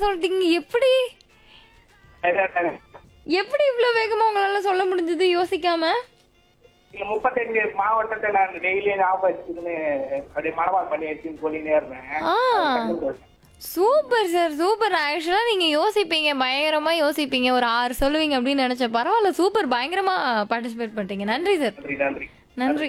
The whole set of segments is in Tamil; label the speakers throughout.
Speaker 1: சொல்லிட்டீங்க எப்படி எப்படி இவ்ளோ வேகமா உங்களால சொல்ல முடிஞ்சது யோசிக்காம
Speaker 2: முப்பத்தஞ்சு மாவட்டத்தை நான் டெய்லி ஞாபகம் வச்சுக்கின்னு அப்படியே மனவாள் பண்ணி வச்சுன்னு சொல்லினே இருந்தேன்
Speaker 1: ஆ சூப்பர் சார் சூப்பர் ஆக்சுவலா நீங்க யோசிப்பீங்க பயங்கரமா யோசிப்பீங்க ஒரு ஆறு சொல்லுவீங்க அப்படின்னு நினைச்சேன் பரவாயில்ல சூப்பர் பயங்கரமா பார்ட்டிசிபேட் பண்ணிட்டீங்க நன்றி சார்
Speaker 2: நன்றி நன்றி
Speaker 1: நன்றி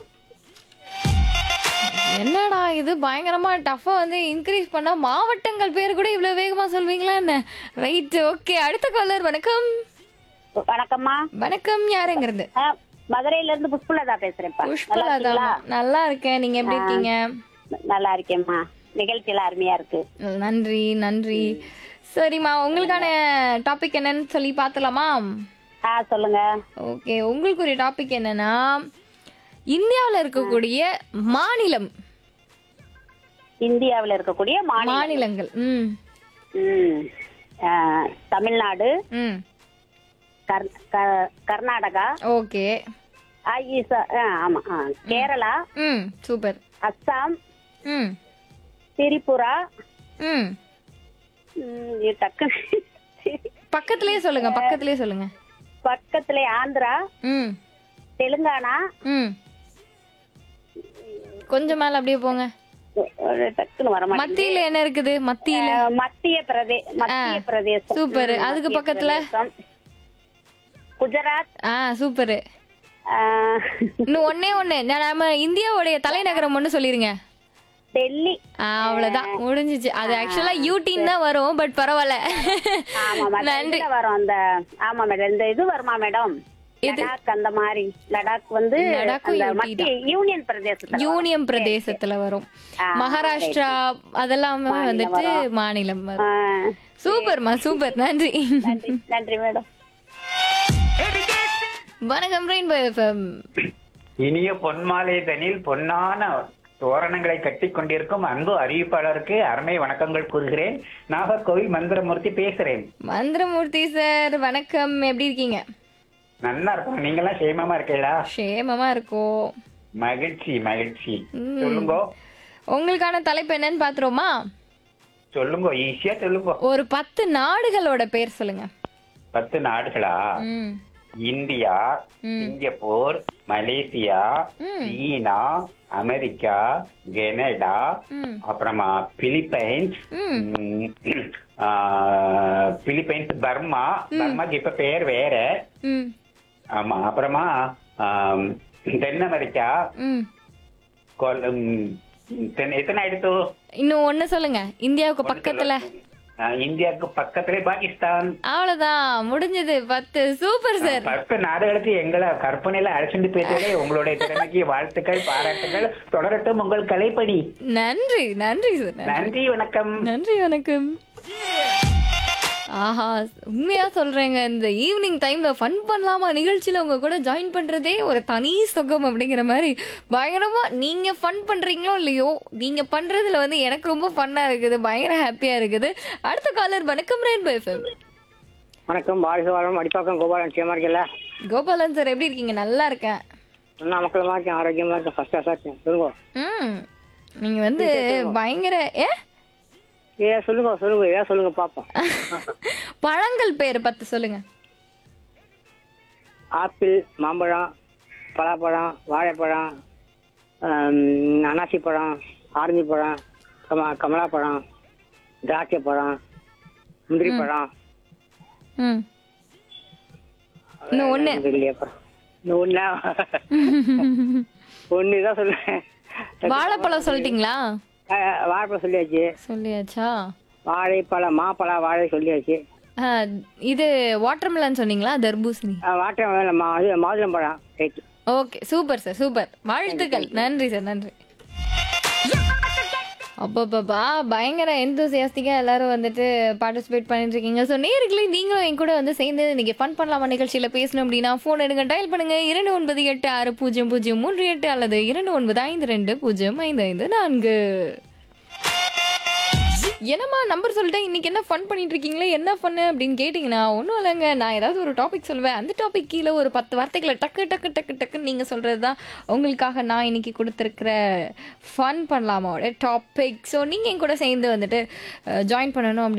Speaker 1: என்னடா இது பயங்கரமா டஃபா வந்து இன்க்ரீஸ் பண்ணா மாவட்டங்கள் பேர் கூட இவ்வளவு வேகமா சொல்வீங்களா என்ன ரைட் ஓகே அடுத்த காலர் வணக்கம்
Speaker 3: வணக்கம்மா
Speaker 1: வணக்கம் யாருங்கிறது
Speaker 3: ஆ, மதுரையில இருந்து புஷ்பலதா பேசுறேன்ப்பா நல்லா
Speaker 1: புஷ்பலதா
Speaker 3: இருக்கீங்களா?
Speaker 1: நல்லா இருக்கேன் நீங்க எப்படி இருக்கீங்க
Speaker 3: நல்லா இருக்கேம்மா நிகழ்ச்சியில அருமையா இருக்கு
Speaker 1: நன்றி நன்றி சரிம்மா உங்களுக்கான டாபிக் என்னன்னு சொல்லி பார்த்தலாமா
Speaker 3: ஆ சொல்லுங்க
Speaker 1: ஓகே உங்களுக்கு ஒரு டாபிக் என்னன்னா இந்தியாவில் இருக்கக்கூடிய மாநிலம்
Speaker 3: இந்தியாவுல இருக்கக்கூடிய மாநிலம்
Speaker 1: மாநிலங்கள் ம்
Speaker 3: ம். ஆ, தமிழ்நாடு
Speaker 1: ம்
Speaker 3: கர்- க- கர்நாடகா
Speaker 1: ஓகே
Speaker 3: ஆ, ஈசா- ஆ, ஆமா ஆ. கேரளா
Speaker 1: ம் சூப்பர்
Speaker 3: அஸ்ஸாம்
Speaker 1: ம்
Speaker 3: திரிபுரா
Speaker 1: ம்
Speaker 3: ம், இது டக்கு
Speaker 1: பக்கத்துலயே சொல்லுங்க பக்கத்துலயே சொல்லுங்க
Speaker 3: பக்கத்துல ஆந்திரா
Speaker 1: ம்
Speaker 3: தெலுங்கானா
Speaker 1: ம் கொஞ்சம் மேல அப்படியே போங்க
Speaker 3: ஒரு டக்குன்னு வர மாட்டேங்குது.
Speaker 1: மத்தியில என்ன இருக்குது மத்தியில
Speaker 3: ஆ, மத்திய பிரதே மத்திய
Speaker 1: ஆ,
Speaker 3: பிரதேசம்
Speaker 1: சூப்பர்.
Speaker 3: ம்,
Speaker 1: அதுக்கு
Speaker 3: மத்திய
Speaker 1: பக்கத்துல?
Speaker 3: பிரதேசம். குஜராத்
Speaker 1: ஆ சூப்பர்
Speaker 3: ஆ,
Speaker 1: இன்னும் ஒண்ணே ஒண்ணு நான் நம்ம இந்தியாவுடைய தலைநகரம் ஒண்ணு சொல்லிருங்க
Speaker 3: டெல்லி
Speaker 1: ஆ, அவ்வளவுதான் முடிஞ்சிச்சு அது ஆக்சுவலா யூடின் தான் வரும் பட் பரவாயில்ல
Speaker 3: ஆமா மேடம்
Speaker 1: நன்றி
Speaker 3: இதுல வரும் அந்த ஆமா மேடம் இந்த இது வருமா மேடம் லடாக் அந்த மாதிரி லடாக் வந்து
Speaker 1: லடாக்கும்
Speaker 3: அந்த
Speaker 1: UT
Speaker 3: மத்திய யூனியன் பிரதேசத்துல
Speaker 1: யூனியன் பிரதேசத்துல வரும்
Speaker 3: ஆ,
Speaker 1: மகாராஷ்டிரா அதெல்லாமே வந்துட்டு மாநிலம்
Speaker 3: ஆ,
Speaker 1: வரும் சூப்பர்மா சூப்பர் நன்றி
Speaker 3: நன்றி நன்றி மேடம்
Speaker 1: வணக்கம் ரெயின்போ எஃப்எம்
Speaker 4: இனிய பொன்மாலை தனில் பொன்னான தோரணங்களை கட்டிக் கொண்டிருக்கும் அன்பு அறிவிப்பாளருக்கு அருமை வணக்கங்கள் கூறுகிறேன் நாகர்கோவில் மந்திரமூர்த்தி பேசுறேன்
Speaker 1: மந்திரமூர்த்தி சார் வணக்கம் எப்படி இருக்கீங்க
Speaker 4: நல்லா இருக்கும் நீங்க எல்லாம் சேமமா இருக்கீங்களா
Speaker 1: க்ஷேமமா இருக்கோம்
Speaker 4: மகிழ்ச்சி மகிழ்ச்சி
Speaker 1: ம்.
Speaker 4: சொல்லுங்க
Speaker 1: உங்களுக்கான தலைப்பு என்னன்னு பாத்துருவோமா
Speaker 4: சொல்லுங்க ஈஸியா சொல்லுங்க
Speaker 1: ஒரு பத்து நாடுகளோட பேர் சொல்லுங்க
Speaker 4: பத்து நாடுகளா
Speaker 1: ம்
Speaker 4: இந்தியா
Speaker 1: ம்.
Speaker 4: சிங்கப்பூர் மலேசியா
Speaker 1: ம்.
Speaker 4: சீனா அமெரிக்கா கனடா
Speaker 1: ம்
Speaker 4: அப்புறமா பிலிப்பைன்ஸ்
Speaker 1: ம்
Speaker 4: ம், ஆ, பிலிப்பைன்ஸ் பர்மா பர்மாக்கு இப்ப பேர் வேற
Speaker 1: ம்
Speaker 4: ஆமா அப்புறமா ஆம், தென் அமெரிக்கா
Speaker 1: ம்
Speaker 4: கொல்- ம், தென்- எத்தனை ஆயிடுத்து
Speaker 1: இன்னும் ஒண்ணு சொல்லுங்க இந்தியாவுக்கு பக்கத்துல
Speaker 4: ஆ, இந்தியாவுக்கு பக்கத்துல பாகிஸ்தான்
Speaker 1: அவ்வளவுதான் முடிஞ்சது பத்து சூப்பர் சார்
Speaker 4: பத்து நாடுகளுக்கு எங்களை கற்பனையில அழைச்சிட்டு போயிட்டாலே உங்களுடைய திறமைக்கு வாழ்த்துக்கள் பாராட்டுகள் தொடரட்டும் உங்கள் கலைப்பணி
Speaker 1: நன்றி நன்றி சார் நன்றி.
Speaker 4: நன்றி வணக்கம்
Speaker 1: நன்றி வணக்கம் ஆஹா உண்மையா சொல்றேங்க இந்த ஈவினிங் டைம்ல ஃபன் பண்ணலாமா நிகழ்ச்சியில உங்க கூட ஜாயின் பண்றதே ஒரு தனி சுகம் அப்படிங்கிற மாதிரி பயங்கரமா நீங்க ஃபன் பண்றீங்களோ இல்லையோ நீங்க பண்றதுல வந்து எனக்கு ரொம்ப ஃபன்னா இருக்குது பயங்கர ஹாப்பியா இருக்குது அடுத்த காலர் வணக்கம் ரெயின்போ எஃப்எம்
Speaker 5: வணக்கம் வாழ்க வளம் அடிப்பாக்கம் கோபாலன் நிச்சயமா இருக்கல
Speaker 1: கோபாலன் சார் எப்படி இருக்கீங்க நல்லா இருக்கேன்
Speaker 5: நான் மக்களமா இருக்கேன் ஆரோக்கியமா இருக்கேன் ஃபர்ஸ்ட் கிளாஸா இருக்கேன் சொல்லுங்க
Speaker 1: ம் நீங்க வந்து பயங்கர ஏ
Speaker 5: ஏ சொல்லுங்க சொல்லுங்க ஏன் சொல்லுங்க பாப்போம்
Speaker 1: பழங்கள் பேர் பத்து சொல்லுங்க
Speaker 5: ஆப்பிள் மாம்பழம் பலாப்பழம் வாழைப்பழம் ஆம், அன்னாசி பழம் ஆரஞ்சு பழம் கம கமலாப்பழம் திராட்சை பழம் முந்திரி பழம்
Speaker 1: ம் இன்னும் ஒண்ணு
Speaker 5: இல்லையாப்பா இன்னும் ஒண்ணா ஒன்று தான் சொல்லுவேன்
Speaker 1: வாழைப்பழம் சொல்லிட்டீங்களா
Speaker 5: ஆ, வாழைப்பழம் சொல்லியாச்சு
Speaker 1: சொல்லியாச்சா
Speaker 5: வாழைப்பழம் மாப்பழம் வாழை சொல்லியாச்சு
Speaker 1: ஆ, இது வாட்டர்மெலன் சொன்னீங்களா தர்பூசணி
Speaker 5: ஆ, வாட்டை மா இது மாதுளம்பழம் right
Speaker 1: okay super sir super வாழ்த்துக்கள் நன்றி சார் நன்றி அப்பப்பப்பா பயங்கர எந்தூசியாஸ்டிக்காக எல்லாரும் வந்துட்டு பார்ட்டிசிபேட் பண்ணிட்டு இருக்கீங்க ஸோ நேர்களே நீங்களும் என் கூட வந்து சேர்ந்து இன்னைக்கு ஃபன் பண்ணலாமா நிகழ்ச்சியில் பேசணும் அப்படின்னா ஃபோன் எடுங்க டயல் பண்ணுங்க இரண்டு ஒன்பது எட்டு ஆறு பூஜ்ஜியம் பூஜ்ஜியம் மூன்று எட்டு அல்லது இரண்டு ஒன்பது ஐந்து ரெண்டு பூஜ்ஜியம் ஐந்து ஐந்து நான்கு என்னம்மா நம்பர் சொல்லிட்டேன் இன்னைக்கு என்ன ஃபன் பண்ணிட்டு இருக்கீங்களே என்ன ஃபன்னு அப்படின்னு கேட்டிங்கன்னா ஒன்றும் இல்லைங்க நான் ஏதாவது ஒரு டாபிக் சொல்லுவேன் அந்த டாபிக் கீழே ஒரு பத்து வார்த்தைகளை டக்கு டக்கு டக்கு டக்குன்னு நீங்கள் சொல்கிறது தான் உங்களுக்காக நான் இன்னைக்கு கொடுத்துருக்கிற ஃபன் பண்ணலாமாவோட டாபிக் ஸோ நீங்கள் என் கூட சேர்ந்து வந்துட்டு ஜாயின் பண்ணணும் அப்படி